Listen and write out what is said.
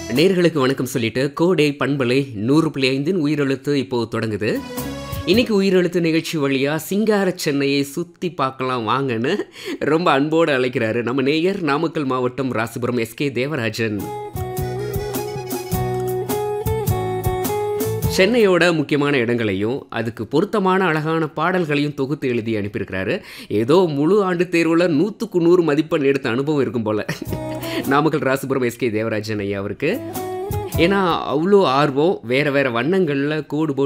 நேர்களுக்கு வணக்கம் சொல்லிட்டு கோடை பண்பலை நூறு புள்ளி ஐந்தின் உயிரெழுத்து இப்போ தொடங்குது இன்னைக்கு உயிரெழுத்து நிகழ்ச்சி வழியா சிங்கார சென்னையை சுத்தி பார்க்கலாம் வாங்கன்னு ரொம்ப அன்போடு அழைக்கிறாரு நம்ம நேயர் நாமக்கல் மாவட்டம் ராசிபுரம் எஸ்கே தேவராஜன் சென்னையோட முக்கியமான இடங்களையும் அதுக்கு பொருத்தமான அழகான பாடல்களையும் தொகுத்து எழுதி அனுப்பியிருக்கிறாரு ஏதோ முழு ஆண்டு தேர்வில் நூற்றுக்கு நூறு மதிப்பெண் எடுத்த அனுபவம் இருக்கும் போல நாமக்கல் ராசிபுரம் எஸ்கே தேவராஜன் ஐயா அவருக்கு ஏன்னா அவ்வளோ ஆர்வம் வேறு வேறு வண்ணங்களில் கோடு போட்டு